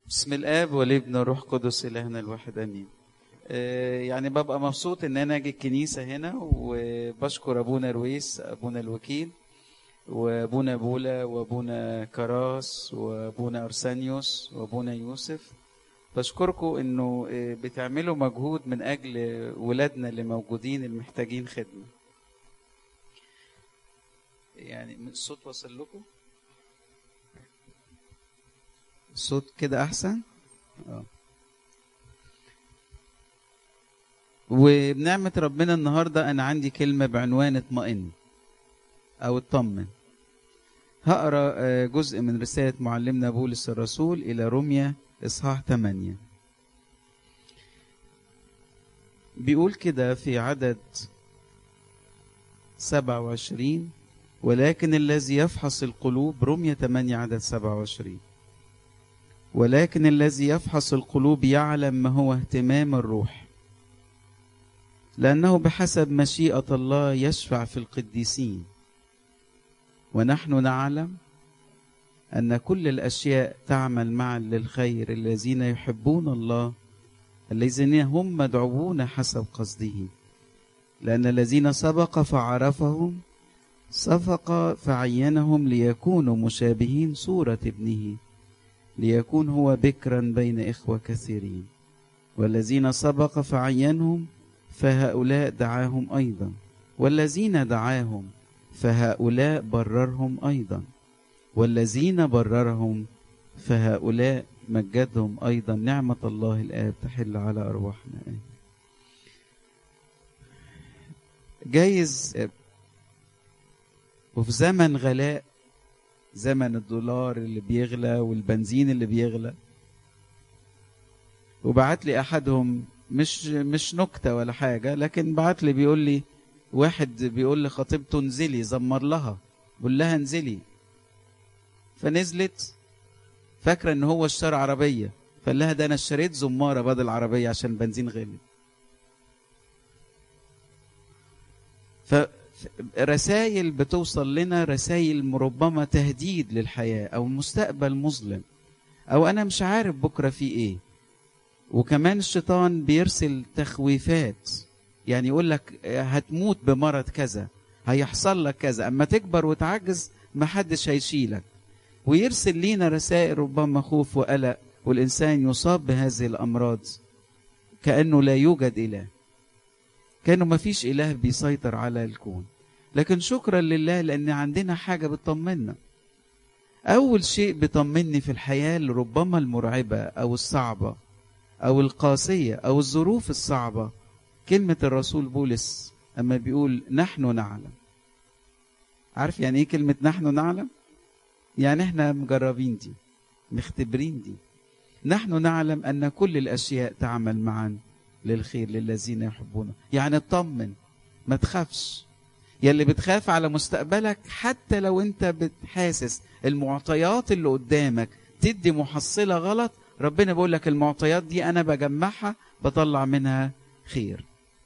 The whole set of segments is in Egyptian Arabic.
بسم الاب والابن والروح القدس الهنا الواحد امين آه، يعني ببقى مبسوط ان انا اجي الكنيسه هنا وبشكر ابونا رويس ابونا الوكيل وابونا بولا وابونا كراس وابونا ارسانيوس وابونا يوسف بشكركم انه آه، بتعملوا مجهود من اجل ولادنا اللي موجودين المحتاجين خدمه يعني الصوت وصل لكم الصوت كده احسن اه وبنعمة ربنا النهاردة أنا عندي كلمة بعنوان اطمئن أو اطمن هقرا آه، جزء من رسالة معلمنا بولس الرسول إلى روميا إصحاح 8 بيقول كده في عدد 27 ولكن الذي يفحص القلوب روميا 8 عدد 27 ولكن الذي يفحص القلوب يعلم ما هو اهتمام الروح لأنه بحسب مشيئة الله يشفع في القديسين ونحن نعلم أن كل الأشياء تعمل معا للخير الذين يحبون الله الذين هم مدعوون حسب قصده لأن الذين سبق فعرفهم سبق فعينهم ليكونوا مشابهين صورة ابنه ليكون هو بكرا بين إخوة كثيرين والذين سبق فعينهم فهؤلاء دعاهم أيضا والذين دعاهم فهؤلاء بررهم أيضا والذين بررهم فهؤلاء مجدهم أيضا نعمة الله الآب تحل على أرواحنا آمين جايز وفي زمن غلاء زمن الدولار اللي بيغلى والبنزين اللي بيغلى وبعت لي احدهم مش مش نكته ولا حاجه لكن بعت لي بيقول لي واحد بيقول لخطيبته انزلي زمر لها بقول لها انزلي فنزلت فاكره ان هو اشترى عربيه فقال لها ده انا اشتريت زماره بدل عربيه عشان البنزين غلي فرسائل بتوصل لنا رسائل ربما تهديد للحياه او مستقبل مظلم او انا مش عارف بكره في ايه وكمان الشيطان بيرسل تخويفات يعني يقول لك هتموت بمرض كذا هيحصل لك كذا اما تكبر وتعجز محدش هيشيلك ويرسل لينا رسائل ربما خوف وقلق والانسان يصاب بهذه الامراض كانه لا يوجد اله كانه ما فيش اله بيسيطر على الكون لكن شكرا لله لان عندنا حاجه بتطمنا اول شيء بيطمني في الحياه اللي ربما المرعبه او الصعبه او القاسيه او الظروف الصعبه كلمه الرسول بولس اما بيقول نحن نعلم عارف يعني ايه كلمه نحن نعلم يعني احنا مجربين دي مختبرين دي نحن نعلم ان كل الاشياء تعمل معا للخير للذين يحبونه يعني اطمن ما تخافش يلي بتخاف على مستقبلك حتى لو انت بتحاسس المعطيات اللي قدامك تدي محصلة غلط ربنا بيقول لك المعطيات دي انا بجمعها بطلع منها خير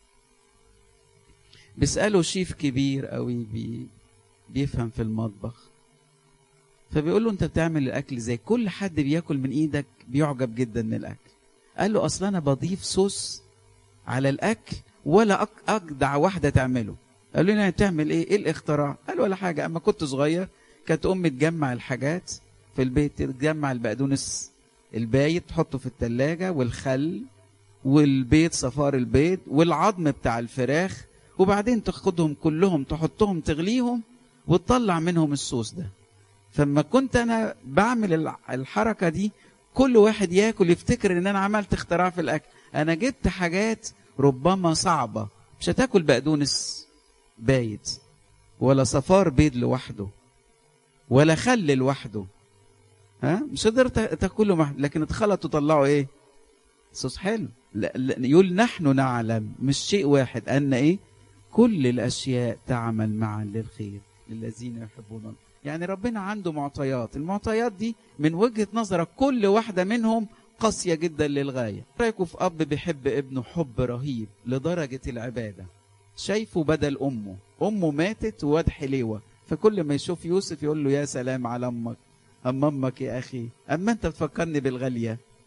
بيسأله شيف كبير قوي بي بيفهم في المطبخ فبيقول له انت بتعمل الاكل زي كل حد بياكل من ايدك بيعجب جدا من الاكل قال له اصل انا بضيف صوص على الاكل ولا أك- اجدع واحده تعمله قال له يعني تعمل ايه ايه الاختراع قال ولا حاجه اما كنت صغير كانت امي تجمع الحاجات في البيت تجمع البقدونس البايت تحطه في التلاجة والخل والبيض صفار البيض والعظم بتاع الفراخ وبعدين تاخدهم كلهم تحطهم تغليهم وتطلع منهم الصوص ده فما كنت انا بعمل الع- الحركه دي كل واحد ياكل يفتكر ان انا عملت اختراع في الاكل انا جبت حاجات ربما صعبه مش هتاكل بقدونس بايت ولا صفار بيض لوحده ولا خل لوحده ها مش قدرت تاكله مح... لكن اتخلط وطلعوا ايه صوص حلو لا لا يقول نحن نعلم مش شيء واحد ان ايه كل الاشياء تعمل معا للخير للذين يحبون الله يعني ربنا عنده معطيات المعطيات دي من وجهة نظرك كل واحدة منهم قاسية جدا للغاية رأيكم في أب بيحب ابنه حب رهيب لدرجة العبادة شايفه بدل أمه أمه ماتت وواد حليوة فكل ما يشوف يوسف يقول له يا سلام على أمك أما أمك يا أخي أما أنت بتفكرني بالغالية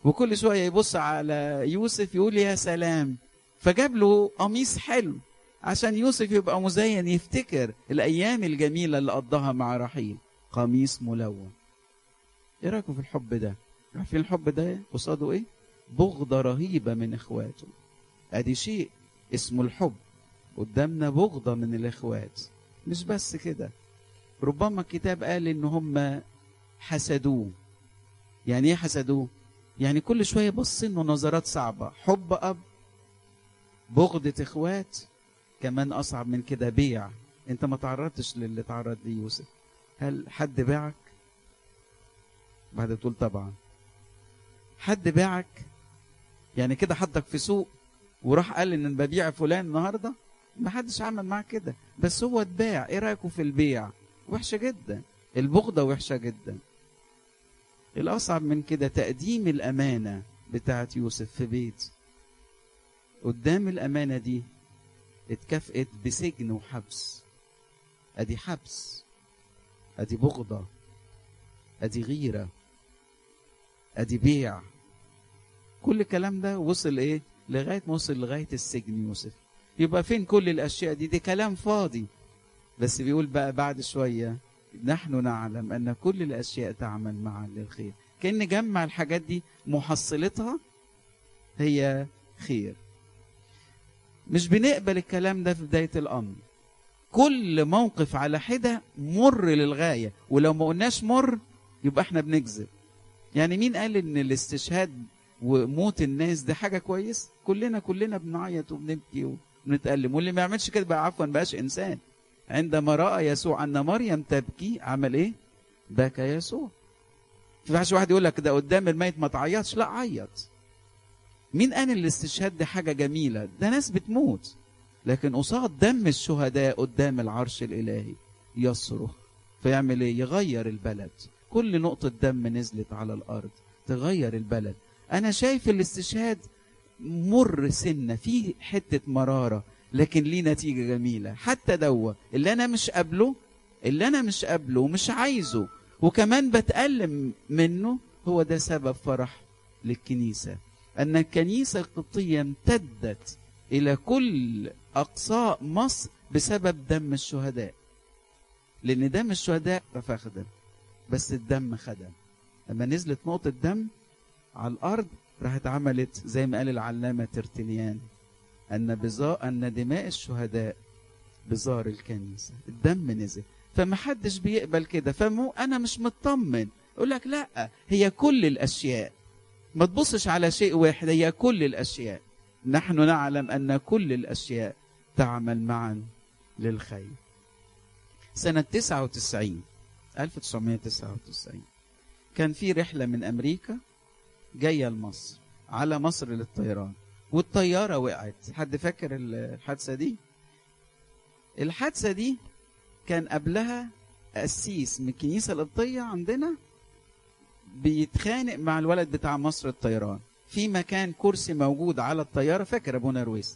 وكل شويه يبص على يوسف يقول يا سلام فجاب له قميص حلو عشان يوسف يبقى مزين يفتكر الايام الجميله اللي قضاها مع رحيل قميص ملون ايه رايكم في الحب ده عارفين الحب ده قصاده ايه بغضه رهيبه من اخواته ادي شيء اسمه الحب قدامنا بغضه من الاخوات مش بس كده ربما الكتاب قال ان هم حسدوه يعني ايه حسدوه يعني كل شويه بص انه نظرات صعبه حب اب بغضة اخوات كمان اصعب من كده بيع انت ما تعرضتش للي تعرض ليه يوسف هل حد باعك بعد تقول طبعا حد باعك يعني كده حطك في سوق وراح قال ان ببيع فلان النهارده ما حدش عمل معاك كده بس هو اتباع ايه رايكم في البيع وحشه جدا البغضه وحشه جدا الاصعب من كده تقديم الامانه بتاعت يوسف في بيت قدام الامانه دي اتكافئت بسجن وحبس ادي حبس ادي بغضه ادي غيره ادي بيع كل الكلام ده وصل ايه لغايه ما وصل لغايه السجن يوسف يبقى فين كل الاشياء دي دي كلام فاضي بس بيقول بقى بعد شويه نحن نعلم ان كل الاشياء تعمل معا للخير كان جمع الحاجات دي محصلتها هي خير مش بنقبل الكلام ده في بدايه الامر كل موقف على حده مر للغايه ولو ما قلناش مر يبقى احنا بنكذب يعني مين قال ان الاستشهاد وموت الناس دي حاجه كويس كلنا كلنا بنعيط وبنبكي ونتألم واللي ما يعملش كده بقى عفوا بقاش انسان عندما راى يسوع ان مريم تبكي عمل ايه بكى يسوع في ينفعش واحد يقول لك ده قدام الميت ما تعيطش لا عيط مين قال الاستشهاد دي حاجه جميله ده ناس بتموت لكن قصاد دم الشهداء قدام العرش الالهي يصرخ فيعمل ايه يغير البلد كل نقطه دم نزلت على الارض تغير البلد انا شايف الاستشهاد مر سنه في حته مراره لكن ليه نتيجه جميله حتى دوا اللي انا مش قابله اللي انا مش قابله ومش عايزه وكمان بتألم منه هو ده سبب فرح للكنيسه ان الكنيسه القبطيه امتدت الى كل اقصاء مصر بسبب دم الشهداء لان دم الشهداء فخدم بس الدم خدم لما نزلت نقطه دم على الارض راحت عملت زي ما قال العلامه ترتليان ان بزاء ان دماء الشهداء بزار الكنيسه الدم نزل فما حدش بيقبل كده فمو انا مش مطمن يقول لك لا هي كل الاشياء ما تبصش على شيء واحد هي كل الاشياء نحن نعلم ان كل الاشياء تعمل معا للخير سنة 99 1999 كان في رحلة من أمريكا جاية لمصر على مصر للطيران والطيارة وقعت حد فاكر الحادثة دي الحادثة دي كان قبلها قسيس من الكنيسة القبطية عندنا بيتخانق مع الولد بتاع مصر الطيران في مكان كرسي موجود على الطيارة فاكر أبونا رويس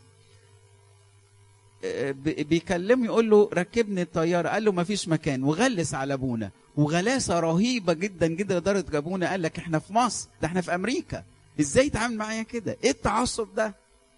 بيكلمه يقول له ركبني الطيارة قال له ما فيش مكان وغلس على أبونا وغلاسة رهيبة جدا جدا لدرجة أبونا قال لك احنا في مصر ده احنا في أمريكا ازاي تعامل معايا كده ايه التعصب ده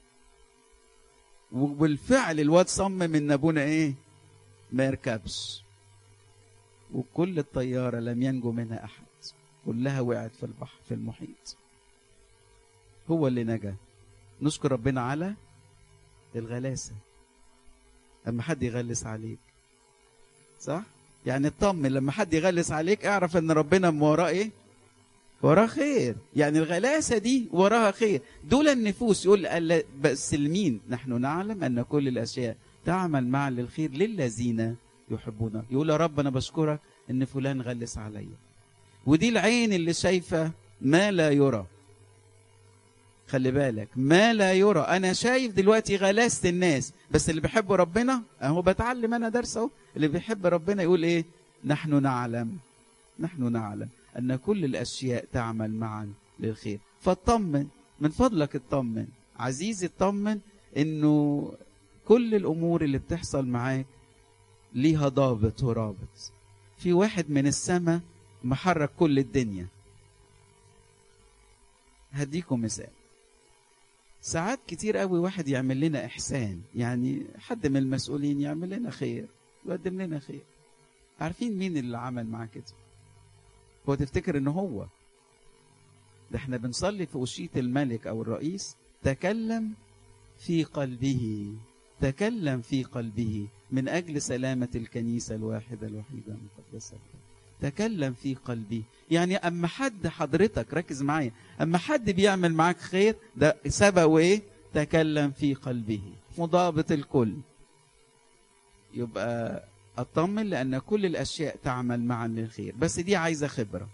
وبالفعل الواد صمم ان ابونا ايه ما يركبش وكل الطيارة لم ينجو منها أحد كلها وقعت في البحر في المحيط هو اللي نجا نشكر ربنا على الغلاسة أما حد يغلس عليك صح؟ يعني اطمن لما حد يغلس عليك اعرف ان ربنا من وراه ايه؟ وراه خير يعني الغلاسة دي وراها خير دول النفوس يقول بس لمين نحن نعلم أن كل الأشياء تعمل معا للخير للذين يحبون يقول يا رب أنا بشكرك إن فلان غلس عليا ودي العين اللي شايفة ما لا يرى خلي بالك ما لا يرى أنا شايف دلوقتي غلاسة الناس بس اللي بيحب ربنا أهو بتعلم أنا درس أهو اللي بيحب ربنا يقول إيه نحن نعلم نحن نعلم أن كل الأشياء تعمل معا للخير فاطمن من فضلك اطمن عزيزي اطمن انه كل الامور اللي بتحصل معاك ليها ضابط ورابط في واحد من السماء محرك كل الدنيا هديكم مثال ساعات كتير قوي واحد يعمل لنا احسان يعني حد من المسؤولين يعمل لنا خير يقدم لنا خير عارفين مين اللي عمل معاه كده هو تفتكر ان هو ده احنا بنصلي في أشية الملك او الرئيس تكلم في قلبه تكلم في قلبه من اجل سلامة الكنيسة الواحدة الوحيدة المقدسة تكلم في قلبي يعني اما حد حضرتك ركز معايا اما حد بيعمل معاك خير ده سبقه ايه تكلم في قلبه مضابط الكل يبقى اطمن لان كل الاشياء تعمل معا للخير بس دي عايزه خبره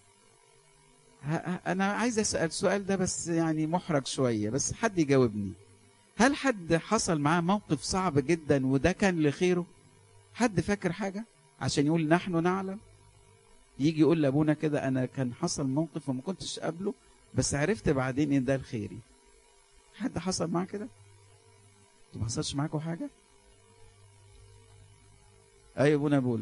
انا عايز اسال السؤال ده بس يعني محرج شويه بس حد يجاوبني هل حد حصل معاه موقف صعب جدا وده كان لخيره حد فاكر حاجه عشان يقول نحن نعلم يجي يقول لابونا كده انا كان حصل موقف وما كنتش قابله بس عرفت بعدين ان ده الخيري حد حصل معاه كده ما حصلش معاكم حاجه ايوه ابونا بولا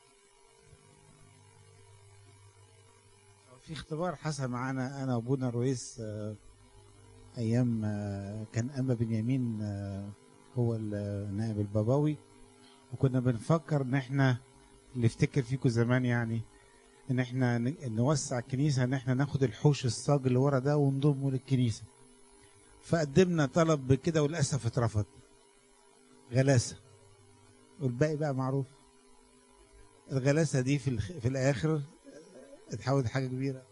في اختبار حصل معانا انا وابونا رويس ايام كان اما بنيامين هو النائب البابوي وكنا بنفكر ان احنا اللي افتكر فيكم زمان يعني ان احنا نوسع الكنيسه ان احنا ناخد الحوش الصاج اللي ورا ده ونضمه للكنيسه فقدمنا طلب بكده وللاسف اترفض غلاسه والباقي بقى معروف الغلاسه دي في الخ... في الاخر اتحولت حاجه كبيره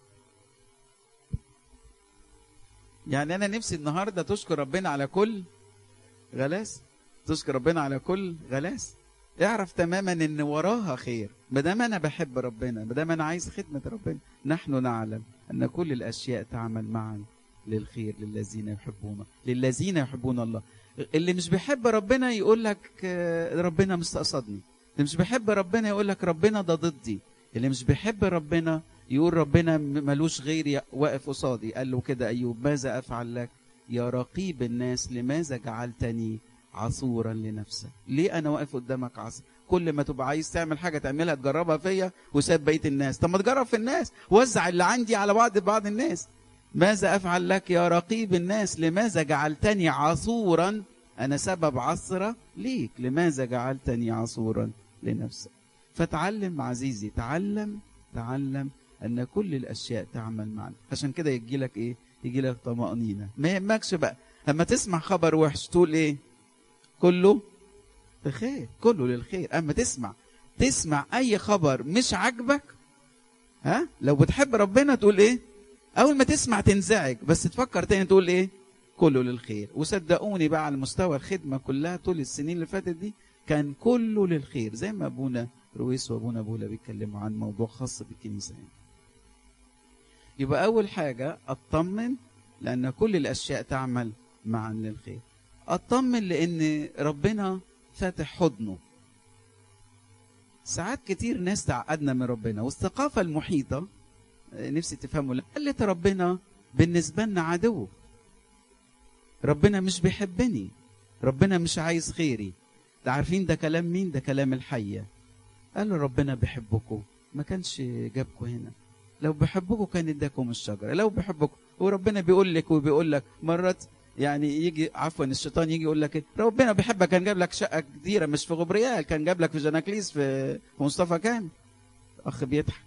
يعني انا نفسي النهارده تشكر ربنا على كل غلاس تشكر ربنا على كل غلاس اعرف تماما ان وراها خير ما دام انا بحب ربنا ما دام انا عايز خدمه ربنا نحن نعلم ان كل الاشياء تعمل معا للخير للذين يحبون للذين يحبون الله اللي مش بيحب ربنا يقول لك ربنا مستقصدني اللي مش بيحب ربنا يقول لك ربنا ده ضدي اللي مش بيحب ربنا يقول ربنا ملوش غيري واقف قصادي قال له كده ايوب ماذا افعل لك يا رقيب الناس لماذا جعلتني عصورا لنفسك ليه انا واقف قدامك عصر كل ما تبقى عايز تعمل حاجه تعملها تجربها فيا وساب بقيه الناس طب ما تجرب في الناس وزع اللي عندي على بعض بعض الناس ماذا افعل لك يا رقيب الناس لماذا جعلتني عصورا انا سبب عصره ليك لماذا جعلتني عصورا لنفسك فتعلم عزيزي تعلم تعلم ان كل الاشياء تعمل معنا عشان كده يجي لك ايه يجي لك طمانينه ما يهمكش بقى اما تسمع خبر وحش تقول ايه كله بخير كله للخير اما تسمع تسمع اي خبر مش عاجبك ها لو بتحب ربنا تقول ايه اول ما تسمع تنزعج بس تفكر تاني تقول ايه كله للخير وصدقوني بقى على مستوى الخدمه كلها طول السنين اللي فاتت دي كان كله للخير زي ما ابونا رويس وابونا بولا بيتكلموا عن موضوع خاص بالكنيسه يعني. يبقى اول حاجه اطمن لان كل الاشياء تعمل معا للخير اطمن لان ربنا فاتح حضنه ساعات كتير ناس تعقدنا من ربنا والثقافه المحيطه نفسي تفهموا قالت ربنا بالنسبه لنا عدو ربنا مش بيحبني ربنا مش عايز خيري ده عارفين ده كلام مين ده كلام الحيه قالوا ربنا بيحبكم ما كانش جابكم هنا لو بيحبكم كان اداكم الشجره لو بيحبكم وربنا بيقول لك وبيقول لك مرات يعني يجي عفوا الشيطان يجي يقول لك ربنا بيحبك كان جاب لك شقه كبيره مش في غبريال كان جاب لك في جناكليس في في مصطفى كامل اخ بيضحك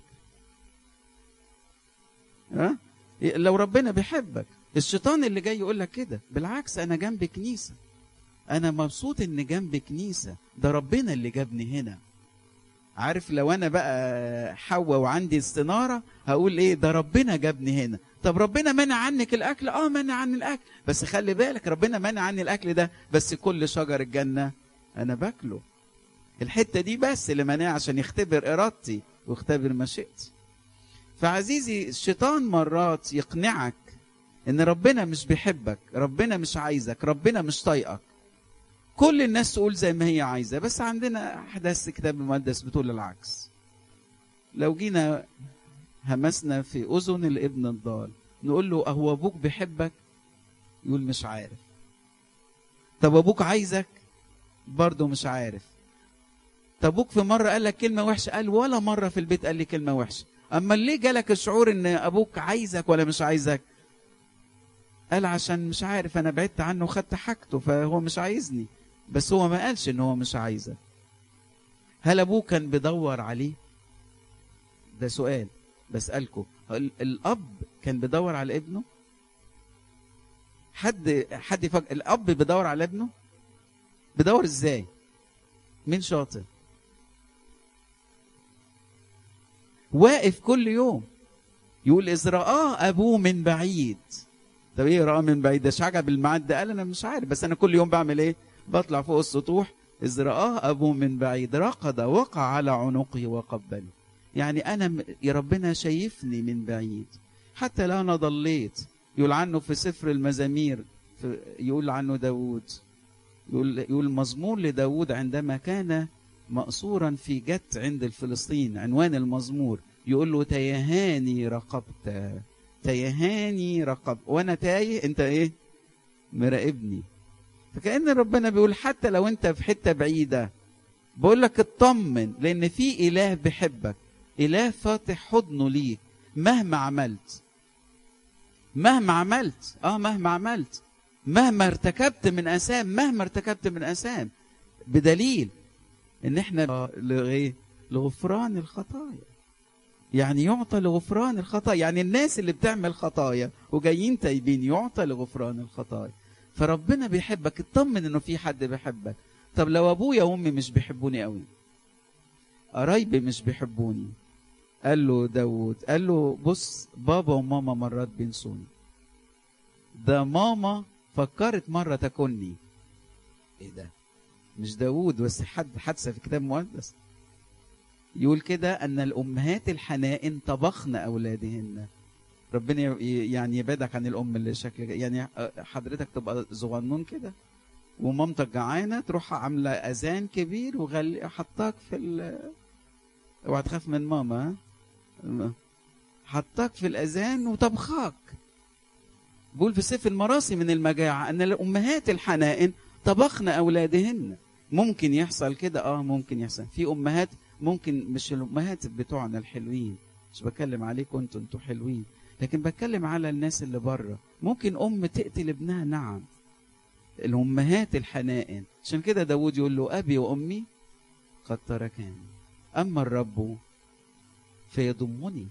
ها لو ربنا بيحبك الشيطان اللي جاي يقول لك كده بالعكس انا جنب كنيسه انا مبسوط ان جنب كنيسه ده ربنا اللي جابني هنا عارف لو انا بقى حواء وعندي استناره هقول ايه ده ربنا جابني هنا طب ربنا منع عنك الاكل اه منع عني الاكل بس خلي بالك ربنا منع عني الاكل ده بس كل شجر الجنه انا باكله الحته دي بس اللي منع عشان يختبر ارادتي ويختبر مشيئتي فعزيزي الشيطان مرات يقنعك ان ربنا مش بيحبك ربنا مش عايزك ربنا مش طايقك كل الناس تقول زي ما هي عايزه بس عندنا احداث الكتاب المقدس بتقول العكس لو جينا همسنا في اذن الابن الضال نقول له هو ابوك بيحبك يقول مش عارف طب ابوك عايزك برضه مش عارف طب ابوك في مره قال لك كلمه وحشه قال ولا مره في البيت قال لي كلمه وحشه اما ليه جالك الشعور ان ابوك عايزك ولا مش عايزك قال عشان مش عارف انا بعدت عنه وخدت حاجته فهو مش عايزني بس هو ما قالش ان هو مش عايزك هل ابوه كان بيدور عليه ده سؤال بسألكم ال- الاب كان بيدور على ابنه حد حد يفكر الاب بيدور على ابنه بيدور ازاي مين شاطر واقف كل يوم يقول إذ رآه أبوه من بعيد طب إيه رآه من بعيد ده شجع بالميعاد ده قال أنا مش عارف بس أنا كل يوم بعمل إيه بطلع فوق السطوح إذ رآه أبوه من بعيد رقد وقع على عنقه وقبله يعني أنا م- يا ربنا شايفني من بعيد حتى لا أنا ضليت يقول عنه في سفر المزامير في يقول عنه داود يقول يقول مزمور لداود عندما كان مأسورا في جت عند الفلسطين عنوان المزمور يقول له تيهاني رقبت تيهاني رقبت وانا تايه انت ايه مراقبني فكأن ربنا بيقول حتى لو انت في حتة بعيدة بقول لك اطمن لان في اله بيحبك اله فاتح حضنه ليك مهما عملت مهما عملت اه مهما عملت مهما ارتكبت من اثام مهما ارتكبت من اثام بدليل ان احنا لايه لغفران الخطايا يعني يعطى لغفران الخطايا يعني الناس اللي بتعمل خطايا وجايين تايبين يعطى لغفران الخطايا فربنا بيحبك اطمن انه في حد بيحبك طب لو ابويا وامي مش بيحبوني قوي قرايبي مش بيحبوني قال له داود قال له بص بابا وماما مرات بينسوني ده ماما فكرت مرة تكوني ايه ده مش داود بس حد حادثة في كتاب مقدس يقول كده ان الامهات الحنائن طبخن اولادهن ربنا ي- يعني يبعدك عن الام اللي شكل يعني حضرتك تبقى صغنون كده ومامتك جعانه تروح عامله اذان كبير وغل حطاك في ال اوعى تخاف من ماما ها؟ حطاك في الاذان وطبخاك بقول في سيف المراسي من المجاعه ان الامهات الحنائن طبخن اولادهن ممكن يحصل كده اه ممكن يحصل في امهات ممكن مش الامهات بتوعنا الحلوين مش بتكلم عليكم انتوا انتوا حلوين لكن بتكلم على الناس اللي بره ممكن ام تقتل ابنها نعم الامهات الحنائن عشان كده داود يقول له ابي وامي قد تركاني اما الرب فيضمني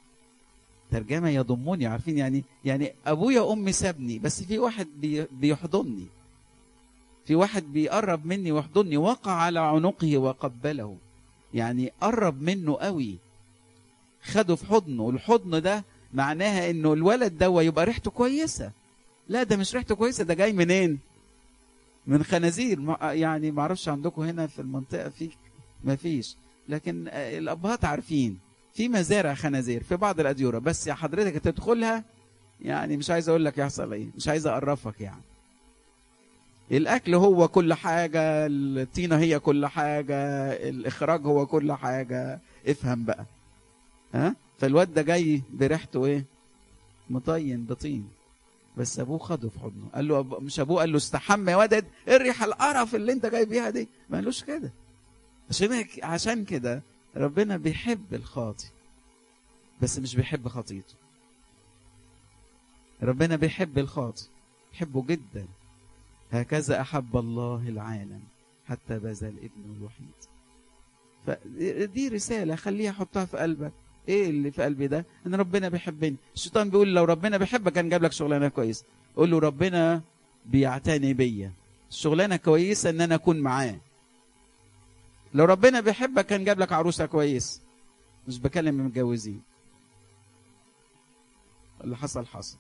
ترجمه يضمني عارفين يعني يعني ابويا وامي سابني بس في واحد بي بيحضني في واحد بيقرب مني ويحضني وقع على عنقه وقبله يعني قرب منه قوي خده في حضنه الحضن ده معناها انه الولد ده يبقى ريحته كويسه لا ده مش ريحته كويسه ده جاي منين من خنازير ما- يعني ما اعرفش عندكم هنا في المنطقه في ما فيش لكن آه، الابهات عارفين في مزارع خنازير في بعض الاديره بس يا حضرتك تدخلها يعني مش عايز اقول لك يحصل ايه مش عايز اقرفك يعني الاكل هو كل حاجه الطينه هي كل حاجه الاخراج هو كل حاجه افهم بقى ها فالواد ده جاي بريحته ايه مطين بطين بس ابوه خده في حضنه قال له أبو مش ابوه قال له استحمى يا ولد ايه الريحه القرف اللي انت جاي بيها دي ما قالوش كده عشان هيك- عشان كده ربنا بيحب الخاطي بس مش بيحب خطيته ربنا بيحب الخاطي بيحبه جدا هكذا احب الله العالم حتى بذل ابنه الوحيد فدي رساله خليها حطها في قلبك ايه اللي في قلبي ده ان ربنا بيحبني الشيطان بيقول لو ربنا بيحبك كان جاب لك شغلانه كويسه قول له ربنا بيعتني بيا الشغلانه كويسه ان انا اكون معاه لو ربنا بيحبك كان جاب لك عروسه كويس مش بكلم المتجوزين اللي حصل حصل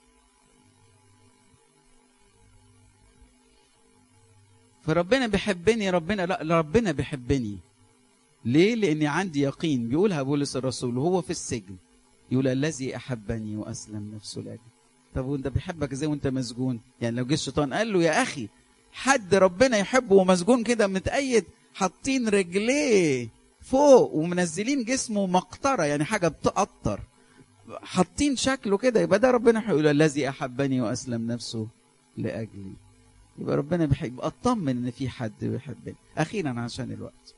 فربنا بيحبني ربنا لا ربنا بيحبني ليه لاني عندي يقين بيقولها بولس الرسول وهو في السجن يقول الذي احبني واسلم نفسه لاجلي طب وانت بيحبك ازاي وانت مسجون يعني لو جه الشيطان قال له يا اخي حد ربنا يحبه ومسجون كده متأيد حاطين رجليه فوق ومنزلين جسمه مقطرة يعني حاجة بتقطر حاطين شكله كده يبقى ده ربنا هيقول الذي احبني واسلم نفسه لاجلي يبقى ربنا بيحب اطمن ان في حد بيحبني اخيرا عشان الوقت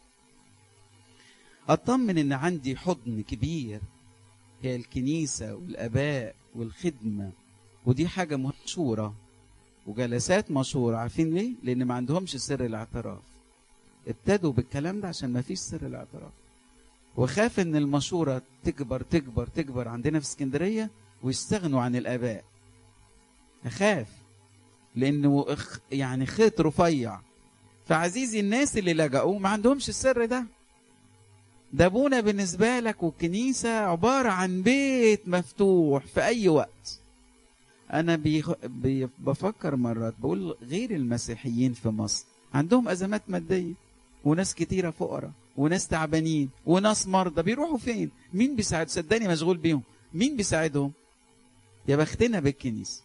اطمن ان عندي حضن كبير هي الكنيسه والاباء والخدمه ودي حاجة مشهورة وجلسات مشهورة عارفين ليه؟ لأن ما عندهمش سر الاعتراف ابتدوا بالكلام ده عشان ما فيش سر الاعتراف وخاف ان المشورة تكبر تكبر تكبر عندنا في اسكندرية ويستغنوا عن الآباء أخاف لأنه اخ يعني خيط رفيع فعزيزي الناس اللي لجأوا ما عندهمش السر ده ده ابونا بالنسبة لك والكنيسة عبارة عن بيت مفتوح في أي وقت أنا بيخ... بي... بفكر مرات بقول غير المسيحيين في مصر عندهم أزمات مادية وناس كتيرة فقراء وناس تعبانين وناس مرضى بيروحوا فين مين بيساعد صدقني مشغول بيهم مين بيساعدهم يا بختنا بالكنيسة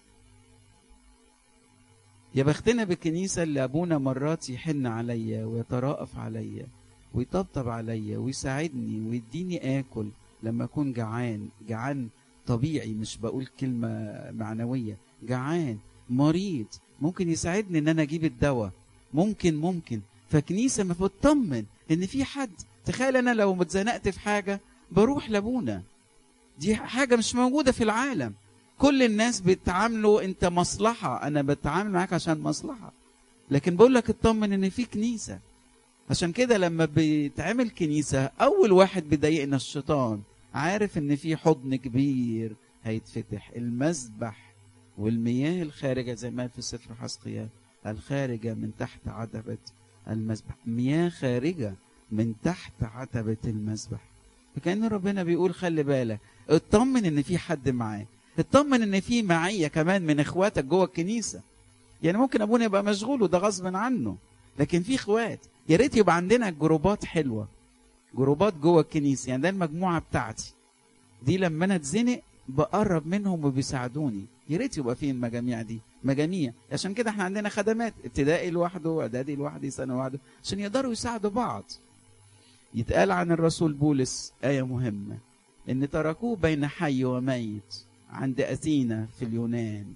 يا بختنا بالكنيسة اللي أبونا مرات يحن عليا ويترأف عليا ويطبطب عليا ويساعدني ويديني آكل لما أكون جعان جعان طبيعي مش بقول كلمة معنوية جعان مريض ممكن يساعدني ان انا اجيب الدواء ممكن ممكن فكنيسة ما بتطمن ان في حد تخيل انا لو اتزنقت في حاجة بروح لابونا دي حاجة مش موجودة في العالم كل الناس بيتعاملوا انت مصلحة انا بتعامل معاك عشان مصلحة لكن بقول لك اطمن ان في كنيسة عشان كده لما بيتعمل كنيسة اول واحد بيضايقنا الشيطان عارف ان في حضن كبير هيتفتح المسبح والمياه الخارجة زي ما في سفر حسقيال الخارجة من تحت عتبة المسبح مياه خارجة من تحت عتبة المسبح فكأن ربنا بيقول خلي بالك اطمن ان في حد معاك اطمن ان في معية كمان من اخواتك جوه الكنيسة يعني ممكن ابونا يبقى مشغول وده غصب عنه لكن في اخوات يا ريت يبقى عندنا جروبات حلوه جروبات جوه الكنيسه يعني ده المجموعه بتاعتي دي لما انا اتزنق بقرب منهم وبيساعدوني يا ريت يبقى في المجاميع دي مجاميع عشان كده احنا عندنا خدمات ابتدائي لوحده اعدادي لوحده سنه لوحده عشان يقدروا يساعدوا بعض يتقال عن الرسول بولس آية مهمة إن تركوه بين حي وميت عند أثينا في اليونان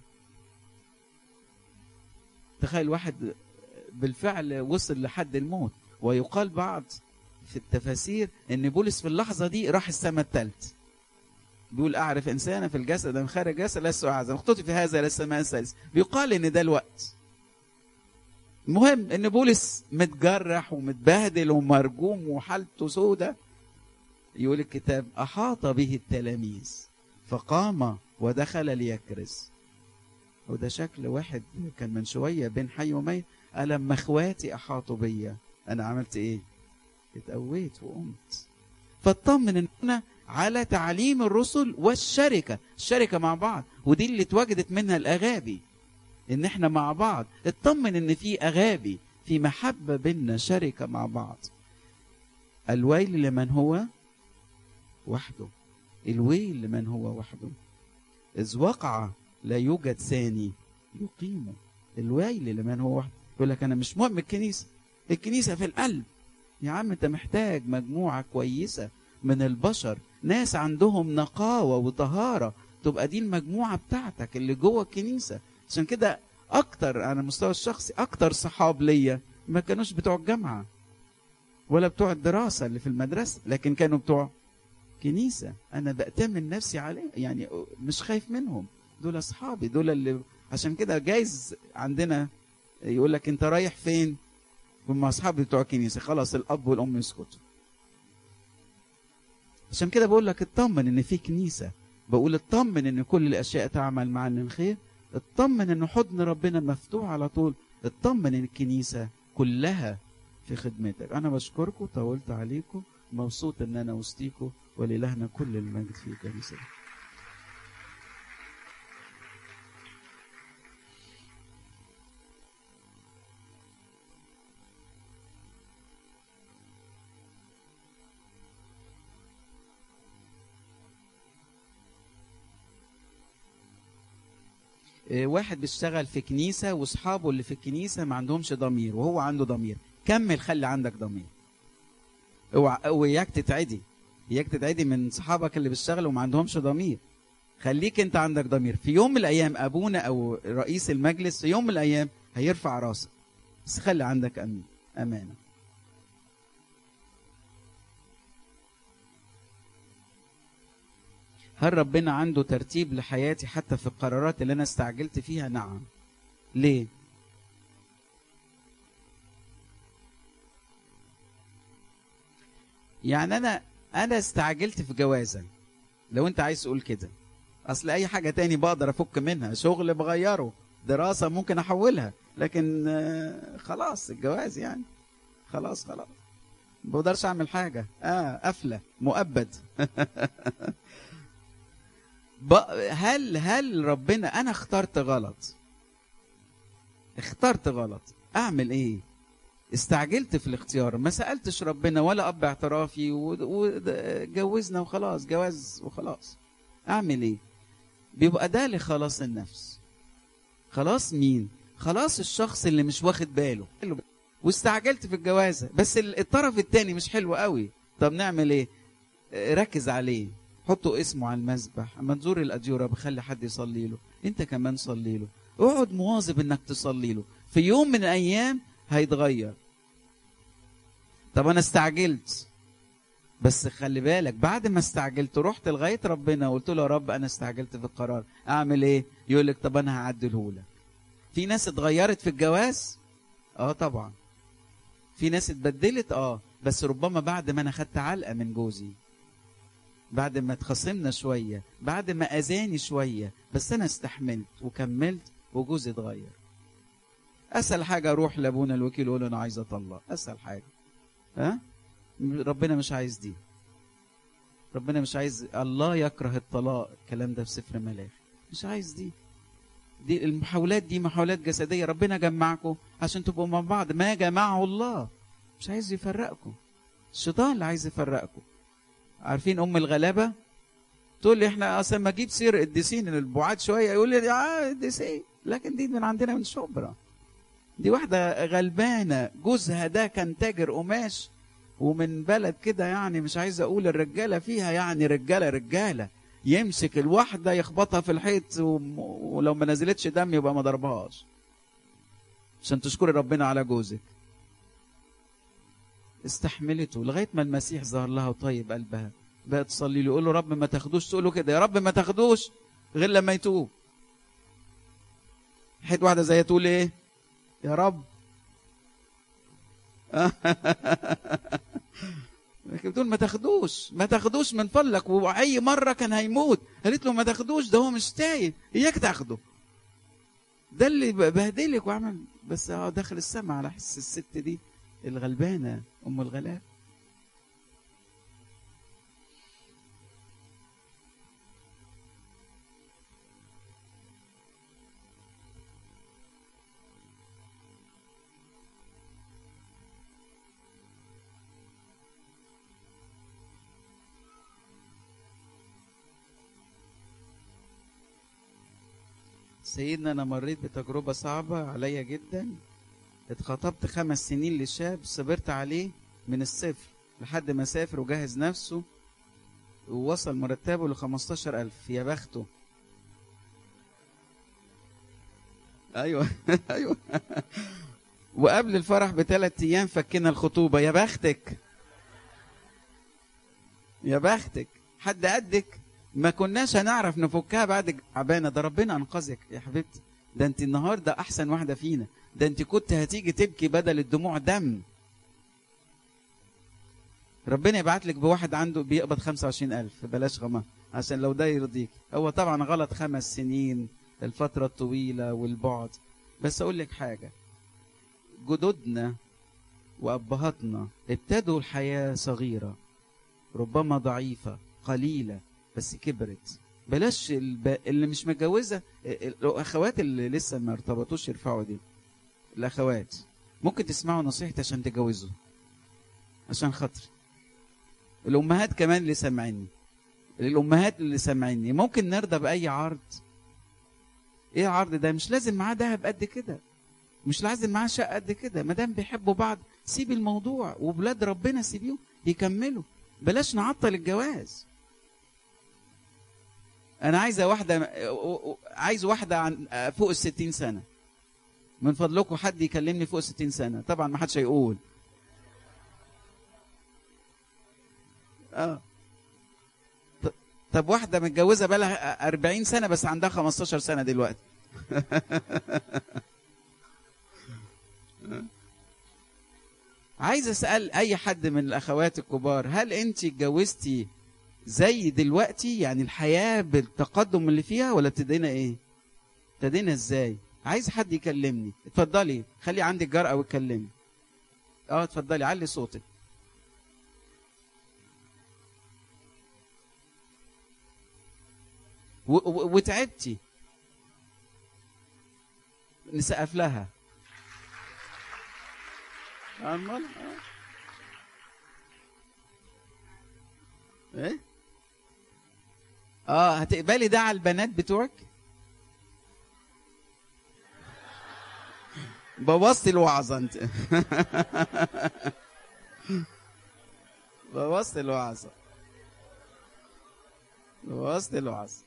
تخيل واحد بالفعل وصل لحد الموت ويقال بعض في التفاسير ان بولس في اللحظه دي راح السماء الثالث بيقول اعرف انسانا في الجسد من خارج الجسد لست اعزم خطوتي في هذا الى السماء الثالث بيقال ان ده الوقت المهم ان بولس متجرح ومتبهدل ومرجوم وحالته سودة يقول الكتاب احاط به التلاميذ فقام ودخل ليكرز وده شكل واحد كان من شويه بين حي وميت قال لما اخواتي احاطوا بيا انا عملت ايه اتقويت وقمت فاطمن ان انا على تعليم الرسل والشركه الشركه مع بعض ودي اللي اتوجدت منها الاغابي ان احنا مع بعض اطمن ان في اغابي في محبه بيننا شركه مع بعض الويل لمن هو وحده الويل لمن هو وحده اذ وقع لا يوجد ثاني يقيمه الويل لمن هو وحده يقول لك انا مش مهم الكنيسه الكنيسه في القلب يا عم انت محتاج مجموعه كويسه من البشر ناس عندهم نقاوه وطهاره تبقى دي المجموعه بتاعتك اللي جوه الكنيسه عشان كده اكتر على المستوى الشخصي اكتر صحاب ليا ما كانوش بتوع الجامعه ولا بتوع الدراسه اللي في المدرسه لكن كانوا بتوع كنيسه انا بأتمن نفسي عليه يعني مش خايف منهم دول اصحابي دول اللي عشان كده جايز عندنا يقول لك انت رايح فين هم اصحابي بتوع الكنيسه خلاص الاب والام يسكتوا عشان كده بقول لك اطمن ان في كنيسه بقول اطمن ان كل الاشياء تعمل معا للخير اطمن ان حضن ربنا مفتوح على طول اطمن ان الكنيسه كلها في خدمتك انا بشكركم طولت عليكم مبسوط ان انا وسطيكم ولإلهنا كل المجد في كنيسته واحد بيشتغل في كنيسة واصحابه اللي في الكنيسة ما عندهمش ضمير وهو عنده ضمير كمل خلي عندك ضمير اوعى وياك تتعدي اياك تتعدي من صحابك اللي بيشتغلوا وما عندهمش ضمير خليك انت عندك ضمير في يوم من الايام ابونا او رئيس المجلس في يوم من الايام هيرفع راسك بس خلي عندك امين امانه هل ربنا عنده ترتيب لحياتي حتى في القرارات اللي انا استعجلت فيها نعم ليه يعني انا انا استعجلت في جوازا لو انت عايز تقول كده اصل اي حاجه تاني بقدر افك منها شغل بغيره دراسه ممكن احولها لكن آه، خلاص الجواز يعني خلاص خلاص ما بقدرش اعمل حاجه اه قفله مؤبد بق- هل هل ربنا انا اخترت غلط اخترت غلط اعمل ايه استعجلت في الاختيار ما سالتش ربنا ولا اب اعترافي وجوزنا وخلاص جواز وخلاص اعمل ايه بيبقى ده لخلاص النفس خلاص مين خلاص الشخص اللي مش واخد باله واستعجلت في الجوازه بس ال- الطرف التاني مش حلو قوي طب نعمل ايه آه، ركز عليه حطوا اسمه على المسبح اما تزور الاديره بخلي حد يصلي له انت كمان صلي له اقعد مواظب انك تصلي له في يوم من الايام هيتغير طب انا استعجلت بس خلي بالك بعد ما استعجلت رحت لغايه ربنا وقلت له يا رب انا استعجلت في القرار اعمل ايه يقول لك طب انا هعدله لك في ناس اتغيرت في الجواز اه طبعا في ناس اتبدلت اه بس ربما بعد ما انا خدت علقه من جوزي بعد ما اتخاصمنا شويه بعد ما اذاني شويه بس انا استحملت وكملت وجوزي اتغير اسهل حاجه اروح لابونا الوكيل اقول له انا عايز اطلق اسهل حاجه ها ربنا مش عايز دي ربنا مش عايز الله يكره الطلاق الكلام ده في سفر ملاخي مش عايز دي دي المحاولات دي محاولات جسديه ربنا جمعكم عشان تبقوا مع بعض ما جمعه الله مش عايز يفرقكم الشيطان اللي عايز يفرقكم عارفين ام الغلابه تقول لي احنا اصلا ما اجيب سير قديسين البعاد شويه يقول لي اه قديسين لكن دي من عندنا من شبرا دي واحده غلبانه جوزها ده كان تاجر قماش ومن بلد كده يعني مش عايز اقول الرجاله فيها يعني رجاله رجاله يمسك الواحده يخبطها في الحيط وم- ولو ما نزلتش دم يبقى ما ضربهاش عشان تشكري ربنا على جوزك استحملته لغايه ما المسيح ظهر لها وطيب قلبها بقت تصلي له يقول له رب ما تاخدوش تقول له كده يا رب ما تاخدوش غير لما يتوب حيت واحده زي تقول ايه يا رب لكن بتقول ما تاخدوش ما تاخدوش من فضلك واي مره كان هيموت قالت له ما تاخدوش ده هو مش تايب اياك تاخده ده اللي بهدلك وعمل بس اه داخل السما على حس الست دي الغلبانه ام الغلاب سيدنا انا مريت بتجربه صعبه عليا جدا اتخطبت خمس سنين لشاب صبرت عليه من الصفر لحد ما سافر وجهز نفسه ووصل مرتبه ل 15000 يا بخته ايوه ايوه وقبل الفرح بثلاث ايام فكنا الخطوبه يا بختك يا بختك حد قدك ما كناش هنعرف نفكها بعد تعبانه ده ربنا انقذك يا حبيبتي ده انت النهارده احسن واحده فينا ده انت كنت هتيجي تبكي بدل الدموع دم ربنا يبعت لك بواحد عنده بيقبض 25000 بلاش غما عشان لو ده يرضيك هو طبعا غلط خمس سنين الفترة الطويلة والبعد بس أقول لك حاجة جدودنا وأبهاتنا ابتدوا الحياة صغيرة ربما ضعيفة قليلة بس كبرت بلاش الب... اللي مش متجوزة الأخوات اللي لسه ما ارتبطوش يرفعوا دي الأخوات ممكن تسمعوا نصيحتي عشان تجوزوا عشان خاطر الأمهات كمان اللي سامعيني الأمهات اللي سامعيني ممكن نرضى بأي عرض ايه العرض ده مش لازم معاه دهب قد كده مش لازم معاه شقه قد كده ما دام بيحبوا بعض سيب الموضوع وبلاد ربنا سيبيهم يكملوا بلاش نعطل الجواز انا عايزه واحده عايز واحده عن فوق الستين سنه من فضلكم حد يكلمني فوق الستين سنه طبعا ما حدش هيقول اه طب واحده متجوزه بقى 40 سنه بس عندها 15 سنه دلوقتي عايز اسال اي حد من الاخوات الكبار هل انت اتجوزتي زي دلوقتي يعني الحياه بالتقدم اللي فيها ولا ابتدينا ايه ابتدينا ازاي عايز حد يكلمني اتفضلي خلي عندك جرأة واتكلمي اه اتفضلي علي صوتك و- و- وتعبتي نسقف لها أمال آه. ايه اه هتقبلي ده على البنات بتوعك بوظتي الوعظة انت بوظتي الوعظة بوظتي الوعظة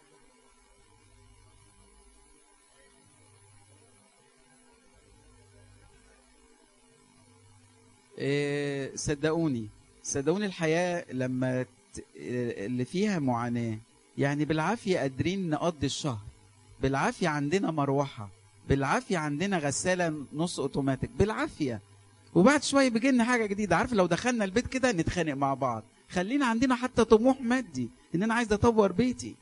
إيه صدقوني صدقوني الحياة لما ت- اللي فيها معاناة يعني بالعافية قادرين نقضي الشهر بالعافية عندنا مروحة بالعافية عندنا غسالة نص اوتوماتيك بالعافية وبعد شوية بيجي لنا حاجة جديدة عارف لو دخلنا البيت كده نتخانق مع بعض خلينا عندنا حتى طموح مادي ان انا عايز اطور بيتي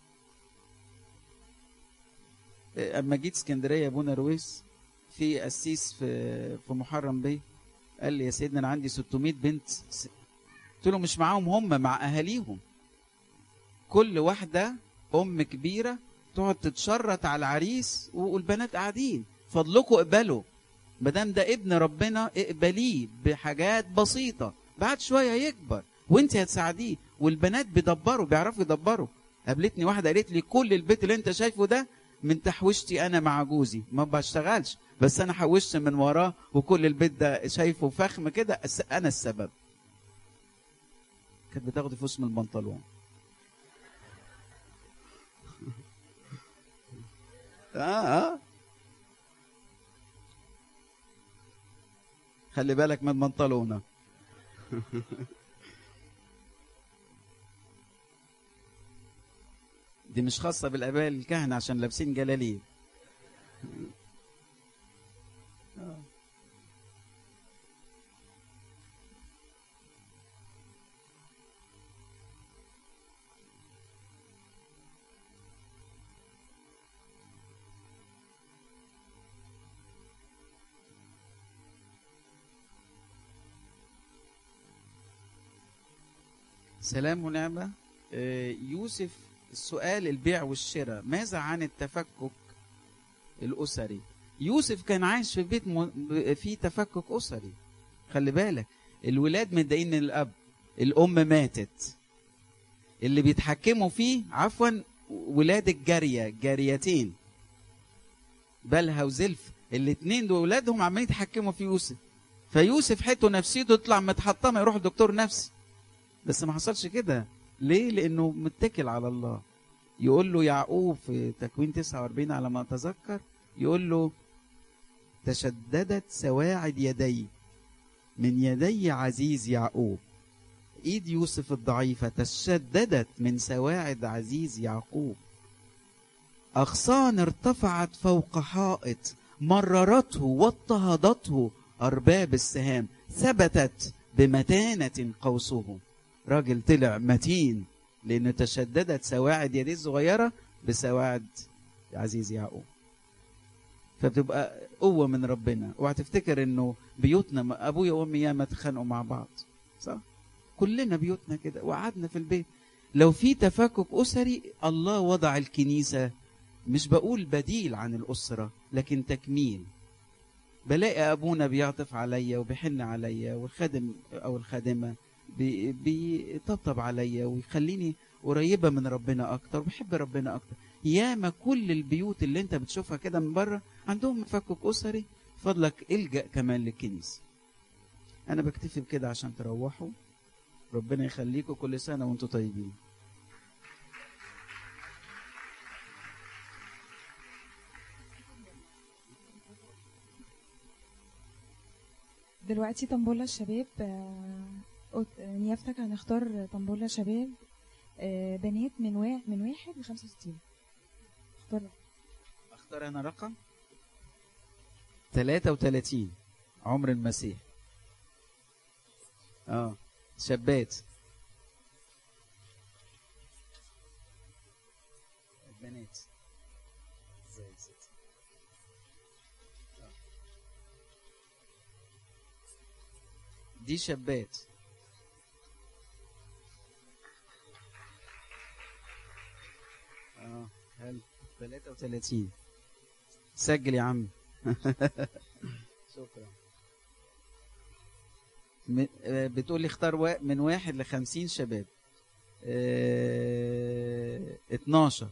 إيه، اما جيت اسكندرية ابونا رويس في قسيس في في محرم بيه قال لي يا سيدنا انا عندي 600 بنت س- قلت له مش معاهم هم مع اهاليهم كل واحده ام كبيره تقعد تتشرط على العريس والبنات قاعدين فضلكم اقبلوا ما دام ده ابن ربنا اقبليه بحاجات بسيطه بعد شويه يكبر وانت هتساعديه والبنات بيدبروا بيعرفوا يدبروا قابلتني واحده قالت لي كل البيت اللي انت شايفه ده من تحويشتي انا مع جوزي ما بشتغلش بس انا حوشت من وراه وكل البيت ده شايفه فخم كده أس- انا السبب كانت بتاخد فلوس من البنطلون اه اه خلي بالك من بنطلونك دي مش خاصة بالآباء الكهنة عشان لابسين جلاليب سلام ونعمة آه، يوسف السؤال البيع والشراء ماذا عن التفكك الأسري يوسف كان عايش في بيت م... فيه تفكك أسري خلي بالك الولاد متضايقين من الأب الأم ماتت اللي بيتحكموا فيه عفوا ولاد الجارية جاريتين بلها وزلف الاتنين دول ولادهم عمالين يتحكموا في يوسف فيوسف حته نفسيته تطلع متحطمه يروح دكتور نفسي بس ما حصلش كده ليه لانه متكل على الله يقول له يعقوب في تكوين 49 على ما اتذكر يقول له تشددت سواعد يدي من يدي عزيز يعقوب ايد يوسف الضعيفه تشددت من سواعد عزيز يعقوب اغصان ارتفعت فوق حائط مررته واضطهدته ارباب السهام ثبتت بمتانه قوسه راجل طلع متين لانه تشددت سواعد يديه الصغيره بسواعد عزيز يعقوب فبتبقى قوه من ربنا اوعى تفتكر انه بيوتنا ابويا وامي ياما اتخانقوا مع بعض صح كلنا بيوتنا كده وقعدنا في البيت لو في تفكك اسري الله وضع الكنيسه مش بقول بديل عن الاسره لكن تكميل بلاقي ابونا بيعطف عليا وبيحن عليا والخادم او الخادمه بي- بيطبطب عليا ويخليني قريبه من ربنا اكتر وبحب ربنا اكتر ياما كل البيوت اللي انت بتشوفها كده من بره عندهم تفكك اسري فضلك الجا كمان للكنيسه انا بكتفي بكده عشان تروحوا ربنا يخليكم كل سنه وانتم طيبين دلوقتي طنبولة الشباب آه، قلت- نيافتك هنختار طنبولة شباب آه، بنات من وا... من واحد ل 65 اختار اختار انا رقم 33 عمر المسيح اه شابات البنات زي الست. آه. دي شابات اه حلو 33 سجل يا عم شكرا م- آه، بتقول لي اختار وا- من واحد لخمسين شباب اه 12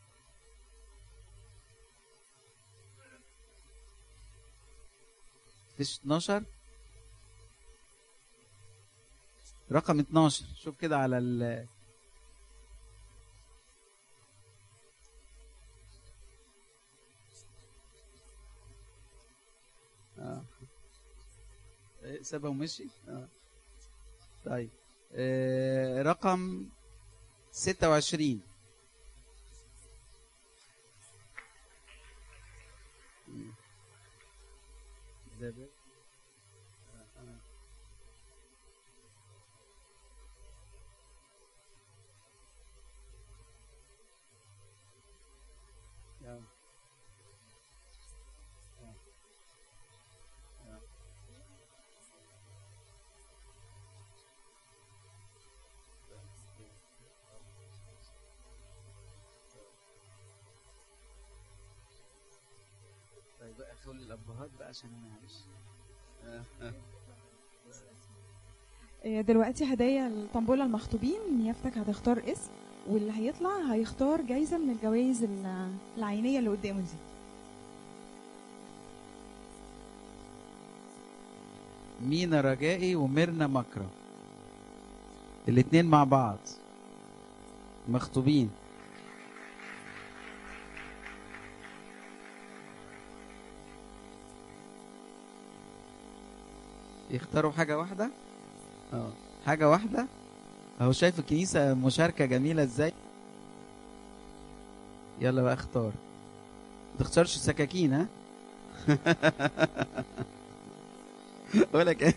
فيش 12 رقم 12 شوف كده على ال اه إيه، سابها ومشي آه. طيب آه رقم 26 مم. ده ده. آه، آه. آه. طيب بقى خلي الابهات بقى عشان انا معلش آه، آه. آه، دلوقتي هدايا الطنبولة المخطوبين نيافتك هتختار اسم واللي هيطلع هيختار جايزة من الجوائز ال- العينية اللي قدامه دي مينا رجائي وميرنا مكرم الاتنين مع بعض مخطوبين يختاروا حاجة واحدة اه حاجة واحدة اهو شايف الكنيسة مشاركة جميلة ازاي يلا بقى اختار ما تختارش سكاكين ها ولا كده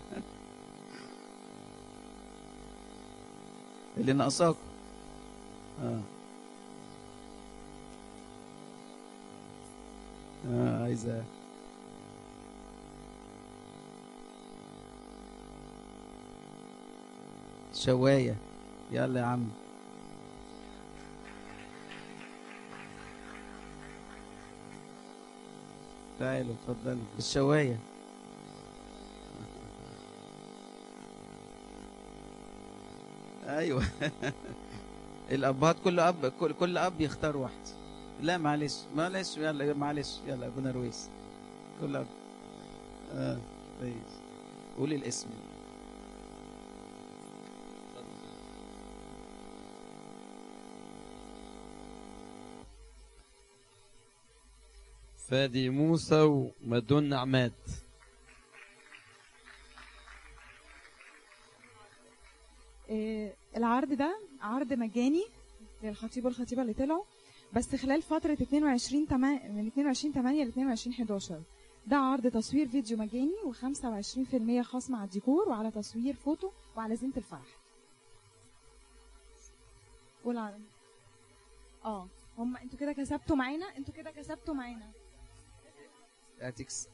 اللي ناقصاكم اه اه عايزه شوايه يلا يا عم تعالوا اتفضلوا بالشوايه ايوه الابهات كل اب كل, كل اب يختار واحد لا معلش معلش يلا معلش يلا ابونا رويس كل اب اه كويس قولي الاسم فادي موسى ومدن عماد آه، العرض ده عرض مجاني للخطيب والخطيبة اللي طلعوا بس خلال فترة 22 تما... من 22 8 ل 22 11 ده عرض تصوير فيديو مجاني و25% خصم على الديكور وعلى تصوير فوتو وعلى زينة الفرح والعرض اه هم انتوا كده كسبتوا معانا انتوا كده كسبتوا معانا هتكس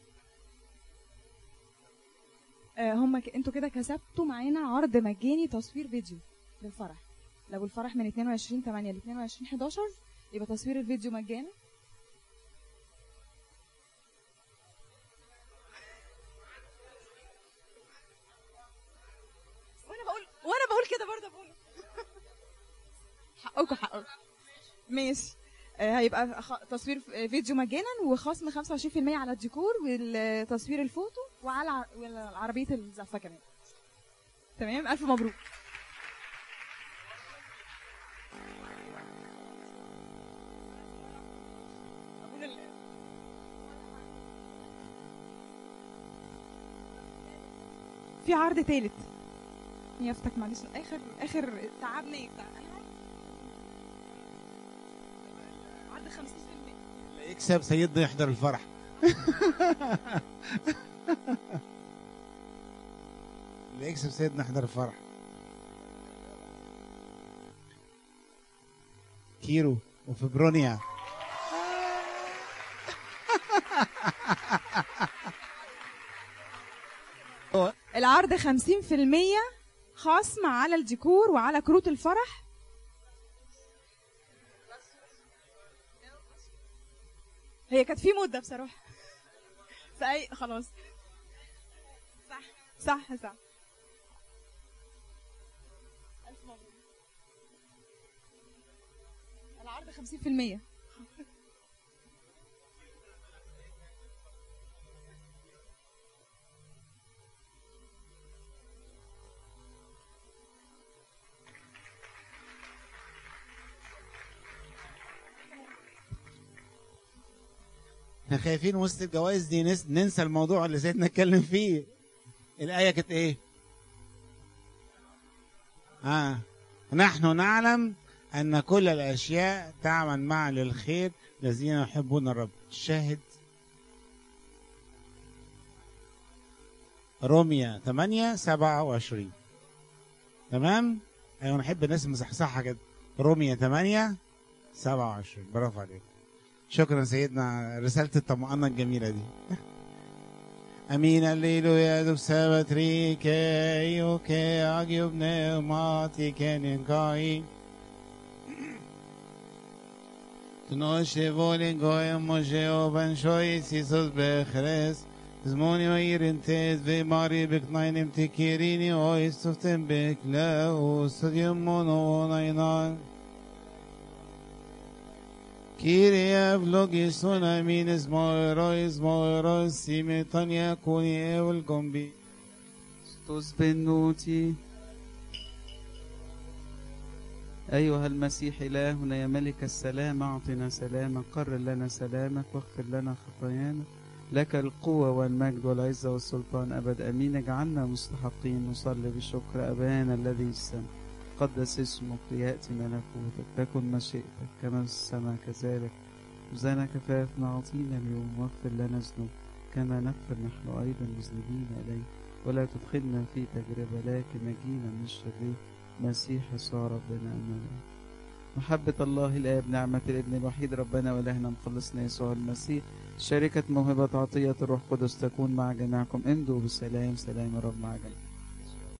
آه، هم ك... انتوا كده كسبتوا معانا عرض مجاني تصوير فيديو للفرح لو الفرح من 22 8 ل 22 11 يبقى تصوير الفيديو مجانا وانا بقول وانا بقول كده برضه بقول حقكم حقكم ماشي آه، هيبقى خ- تصوير ف- فيديو مجانا وخصم 25% على الديكور والتصوير الفوتو وعلى ع- وعلى عربيه الزفه كمان تمام الف مبروك أقول ال- في عرض تالت يفتك معلش اخر اخر تعبنا بتاع انا عارفة. اللي يكسب سيدنا يحضر الفرح اللي يكسب سيدنا يحضر الفرح كيرو وفبرونيا العرض 50% خصم على الديكور وعلى كروت الفرح هي كانت في مده بصراحه فأي خلاص صح صح صح ألف مبروك العرض 50% احنا خايفين وسط الجوائز دي نس- ننسى الموضوع اللي سيدنا اتكلم فيه الآية كانت ايه؟ آه. نحن نعلم أن كل الأشياء تعمل معا للخير الذين يحبون الرب شاهد روميا 8 27 تمام؟ أيوة نحب الناس مصحصحة كده روميا 8 27 برافو عليك شكرا سيدنا على رسالة الطمأنة الجميلة دي أمين الليلويا دوك سابتري كي يوكي أجيب نعماتي كان كاي تنوشي بولين جوي موشي وبن شوي سيسوس بخرس زموني ويرن تيز في ماري بك ناينم تكيريني ويستفتن بك لا وستديم مونو ناينان Kyrie vlogiston amin esmoiros moiros simetania kuni evel gombi. ستوس بنوتي أيها المسيح إلهنا يا ملك السلام أعطنا سلامك قرر لنا سلامك واغفر لنا خطايانا لك القوة والمجد والعزة والسلطان أبد أمين اجعلنا مستحقين نصلي بشكر أبانا الذي في السماء قدس اسمك ليأتي ملكوتك تكن مشيئتك كما في السماء كذلك خبزنا كفافنا أعطينا اليوم واغفر لنا ذنوب كما نغفر نحن أيضا مذنبين إليك ولا تدخلنا في تجربة لكن نجينا من الشرير مسيح يسوع ربنا أمنا محبة الله الآب نعمة الابن الوحيد ربنا وإلهنا مخلصنا يسوع المسيح شركة موهبة عطية الروح القدس تكون مع جميعكم امضوا بسلام سلام الرب مع جميعكم